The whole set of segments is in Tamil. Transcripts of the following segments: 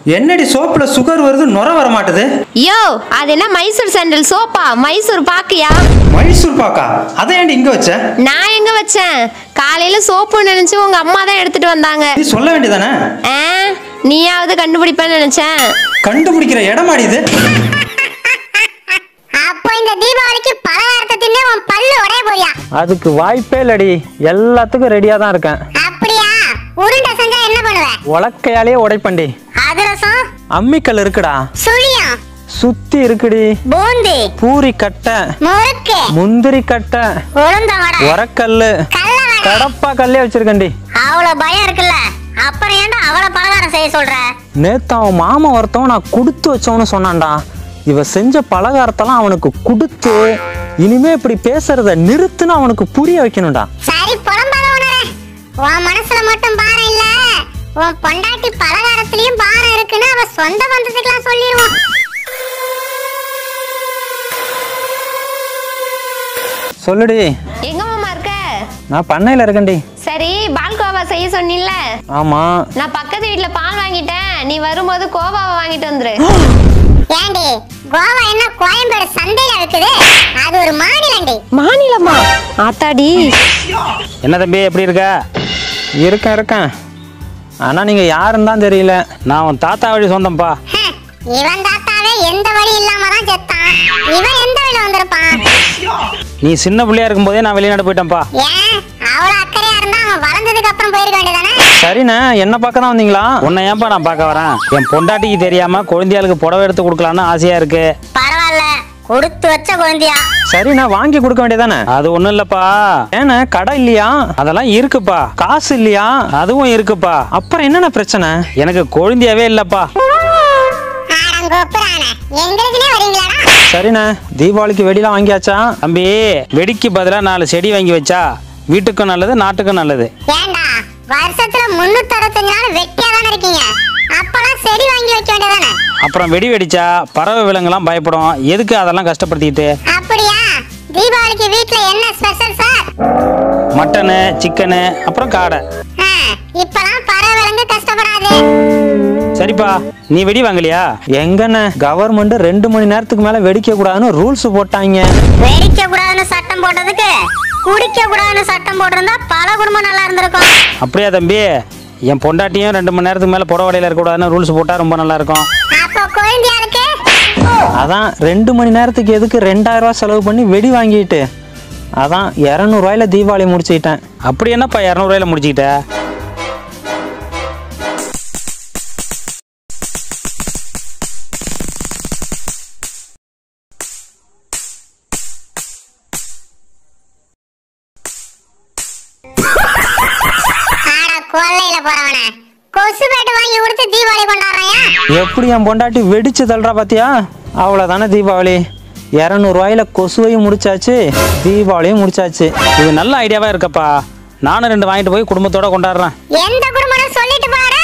என்னடி சோப்புல சுகர் வருது நுர வர மாட்டுது யோ அது என்ன மைசூர் சாண்டல் சோப்பா மைசூர் பாக்கியா மைசூர் பாக்கா அதை ஏன்டி இங்க வச்ச நான் எங்க வச்சேன் காலையில சோப்பு நினைச்சு உங்க அம்மா தான் எடுத்துட்டு வந்தாங்க நீ சொல்ல வேண்டியதானே ஆ, நீயாவது கண்டுபிடிப்பேன்னு நினைச்சேன் கண்டுபிடிக்கிற இடமாடி இது அப்போ இந்த தீபாவளிக்கு பலகாரத்தை தின்னு உன் பல்லு உடைய போறியா அதுக்கு வாய்ப்பே இல்லடி எல்லாத்துக்கும் ரெடியாக தான் இருக்கேன் அப்படியா உருண்டை செஞ்சா என்ன பண்ணுவ உலக்கையாலே உடைப்பண்டி அதிரசம் அம்மிக்கல் இருக்குடா சுழியம் சுத்தி இருக்குடி பூந்தி பூரி கட்டை முறுக்கு முந்திரி கட்டை உளுந்த வடை உரக்கல்லு கடல வடை கடப்பா கல்லே வச்சிருக்கண்டி அவ்வளவு பயம் இருக்குல்ல அப்புறம் ஏன்டா அவ்வளவு பலகாரம் செய்ய சொல்ற நேத்து அவன் மாமா ஒருத்தவன் நான் கொடுத்து வச்சவனு சொன்னான்டா இவ செஞ்ச பலகாரத்தெல்லாம் அவனுக்கு கொடுத்து இனிமே இப்படி பேசுறத நிறுத்துன்னு அவனுக்கு புரிய வைக்கணும்டா சரி புலம்பாத உணர உன் மனசுல மட்டும் பாரம் இல்ல உன் பொண்டாட்டி பலகாரத்திலயும் பாரம் இருக்குன்னு அவ சொந்த பந்தத்துக்குலாம் சொல்லிடுவோம் சொல்லுடி எங்க மாமா இருக்க நான் பண்ணையில இருக்கேன்டி சரி பால்கோவா செய்ய சொன்னில்ல ஆமா நான் பக்கத்து வீட்ல பால் வாங்கிட்டேன் நீ வரும்போது கோவாவை வாங்கிட்டு வந்துரு ஏண்டி கோவா என்ன கோயம்பேடு சந்தையில இருக்குது அது ஒரு மாநிலண்டி மாநிலமா ஆத்தாடி என்ன தம்பி எப்படி இருக்க இருக்கேன் இருக்கேன் ஆனா நீங்க யாருன்னு தான் தெரியல நான் உன் தாத்தா வழி சொந்தம்ப்பா ஹ, இவன் தாத்தாவே எந்த வழி இல்லாம தான் செத்தான் இவன் எந்த வழியில வந்திருப்பான் நீ சின்ன பிள்ளையா இருக்கும்போதே நான் வெளிநாடு போயிட்டேன்ப்பா ஏன் அவ்வளவு அக்கறையா இருந்தா அவன் வளர்ந்ததுக்கு அப்புறம் போயிருக்க வேண்டியதானே சரிண்ணே என்ன பார்க்க தான் வந்தீங்களா உன்னை ஏன்பா நான் பார்க்க வரேன் என் பொண்டாட்டிக்கு தெரியாம குழந்தையாளுக்கு புடவை எடுத்து கொடுக்கலான்னு ஆசையா இருக்கு பரவாயில்ல கொடுத்து வச்ச குழந்தையா சரிண்ணே வாங்கி கொடுக்க வேண்டியதானே அது ஒண்ணும் இல்லப்பா ஏண்ணே கடை இல்லையா அதெல்லாம் இருக்குப்பா காசு இல்லையா அதுவும் இருக்குப்பா அப்புறம் என்னென்ன பிரச்சனை எனக்கு குழந்தையாவே இல்லப்பா ஆடங்கோப்புறான எங்களுக்குனே வரீங்களாடா சரிண்ணே தீபாவளிக்கு வெடிலாம் வாங்கியாச்சா தம்பி வெடிக்கு பதிலா நாலு செடி வாங்கி வச்சா வீட்டுக்கும் நல்லது நாட்டுக்கும் நல்லது ஏண்டா வருஷத்துல முன்னூத்தி அறுபத்தஞ்சு நாள் வெட்டியா தானே இருக்கீங்க அப்பெல்லாம் செடி வாங்கி வைக்க வேண்டியதானே அப்புறம் வெடி வெடிச்சா பறவை விலங்குலாம் பயப்படும் எதுக்கு அதெல்லாம் கஷ்டப்படுத்திக்கிட்டு அப்படியா தீபாவளிக்கு வீட்ல என்ன ஸ்பெஷல் சார் மட்டனு சிக்கனு அப்புறம் காடை ஆ, இப்பெல்லாம் பறவை விலங்கு கஷ்டப்படாது சரிப்பா நீ வெடி வாங்கலையா எங்கண்ணே கவர்மெண்ட் ரெண்டு மணி நேரத்துக்கு மேல வெடிக்க கூடாதுன்னு ரூல்ஸ் போட்டாங்க வெடிக்க கூடாதுன்னு சட்டம் போட்டதுக்கு குடிக்க கூடாதுன்னு சட்டம் போட்டிருந்தா பல குடும்பம் நல்லா இருந்திருக்கும் அப்படியா தம்பி என் பொண்டாட்டியும் ரெண்டு மணி நேரத்துக்கு மேலே புடவடையில் இருக்கக்கூடாதுன்னு ரூல்ஸ் போட்டால் ரொம்ப நல்லா இருக்கும் அப்போ குழந்தையா இருக்கு அதான் ரெண்டு மணி நேரத்துக்கு எதுக்கு ரெண்டாயிரம் ரூபாய் செலவு பண்ணி வெடி வாங்கிட்டு அதான் இரநூறுவாயில தீபாவளி முடிச்சுக்கிட்டேன் அப்படி என்னப்பா இரநூறுவாயில முடிச்சுக்கிட்ட ஆட கொல்லையில போறவன கொசு பேட்டு வாங்கி கொடுத்து தீபாவளி கொண்டாடுறையா எப்படி என் பொண்டாட்டி வெடிச்சு தள்ளுறா பாத்தியா அவ்வளோதானே தீபாவளி இரநூறுவாயில கொசுவையும் முடிச்சாச்சு தீபாவளியும் முடிச்சாச்சு இது நல்ல ஐடியாவா இருக்கப்பா நானும் ரெண்டு வாங்கிட்டு போய் குடும்பத்தோட கொண்டாடுறேன் எந்த குடும்பம் சொல்லிட்டு பாரு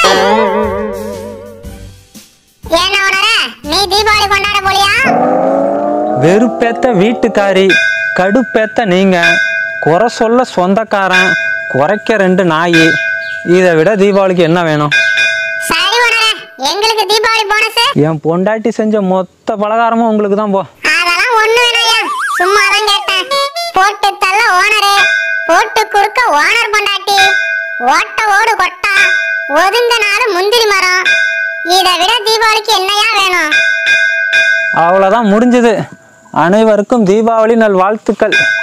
என்ன உணர நீ தீபாவளி கொண்டாட போலியா வெறுப்பேத்த வீட்டுக்காரி கடுப்பேத்த நீங்க குறை சொல்ல சொந்தக்காரன் குறைக்க ரெண்டு நாய் இதை விட தீபாவளிக்கு என்ன வேணும் சரி உணர எங்களுக்கு தீபாவளி போனஸ் என் பொண்டாட்டி செஞ்ச மொத்த பலகாரமும் உங்களுக்கு தான் போ அதெல்லாம் ஒண்ணு வேணாயா சும்மா தான் கேட்டேன் போட்டு தள்ள ஓனரு போட்டு குடுக்க ஓனர் பொண்டாட்டி ஓட்ட ஓடு கொட்டா ஒதுங்க நாலு முந்திரி மரம் இதை விட தீபாவளிக்கு என்னையா வேணும் அவ்வளோதான் முடிஞ்சது அனைவருக்கும் தீபாவளி நல் வாழ்த்துக்கள்